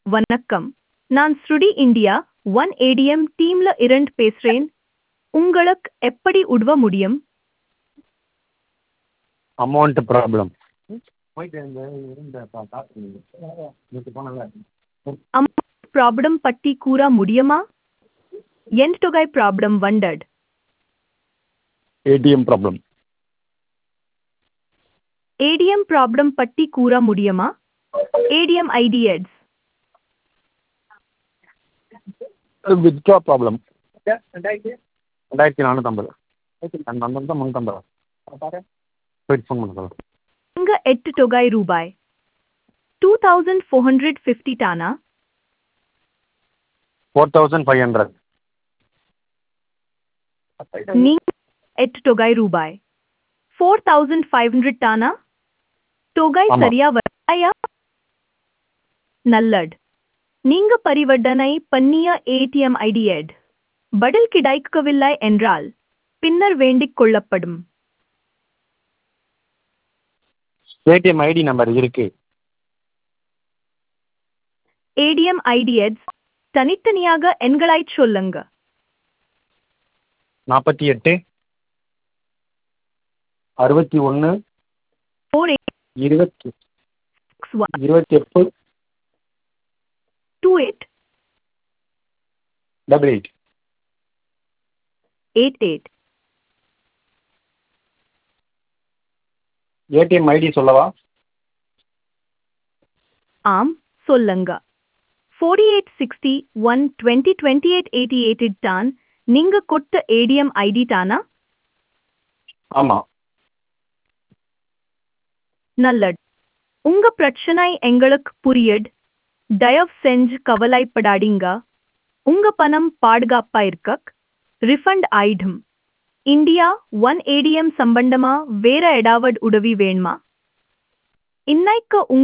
வணக்கம் நான் ஸ்ருடி இந்தியா ஒன் ஏடிஎம் டீம்ல இருந்து பேசுறேன் உங்களுக்கு எப்படி உதவ முடியும் அமௌண்ட் ப்ராப்ளம் ப்ராப்ளம் பற்றி கூற முடியுமா என் தொகை ப்ராப்ளம் வண்டட் ஏடிஎம் ப்ராப்ளம் ஏடிஎம் ப்ராப்ளம் பற்றி கூற முடியுமா ஏடிஎம் ஐடி எட்ஸ் வித்ட்ரா ப்ராப்ளம் ரெண்டாயிரத்தி நானூற்றம்பது அந்த அந்த முந்நூற்றம்பது போயிட்டு ஃபோன் பண்ண சொல்லுங்கள் இங்க எட்டு தொகை ரூபாய் two thousand four hundred fifty டானா ஃபோர் தௌசண்ட் ஃபைவ் ஹண்ட்ரட் நீங்க எட்டு தொகை ரூபாய் ஃபோர் தௌசண்ட் ஃபைவ் ஹண்ட்ரட் டானா தொகை ஆமா. சரியா வராயா நல்லட் நீங்க பரிவர்த்தனை பண்ணிய ஏடிஎம் ஐடி எட் பதில் கிடைக்கவில்லை என்றால் பின்னர் வேண்டிக் கொள்ளப்படும் ஏடிஎம் ஐடி நம்பர் இருக்கு ஏடிஎம் ஐடி எட்ஸ் தனித்தனியாக எண்களைச் சொல்லுங்க நாற்பத்தி எட்டு அறுபத்தி ஒன்று ஃபோர் இருபத்தி எயிட் ஒன் இருபத்தி எட்டு two eight double eight eight eight ATM ID சொல்லவா ஆம் சொல்லுங்க forty eight sixty one twenty twenty eight eighty eight தான் நீங்க கொட்ட ஏடிஎம் ஐடி தானா ஆமாம் நல்லது உங்க பிரச்சனை எங்களுக்கு புரியட் தயவு செஞ்சு கவலைப்படாதீங்க உங்க பணம் பாதுகாப்பா இருக்க ரிஃபண்ட் ஆயிடும் இந்தியா ஒன் ஏடிஎம் சம்பந்தமா வேற ஏதாவது உதவி வேணுமா இன்னைக்கு உங்க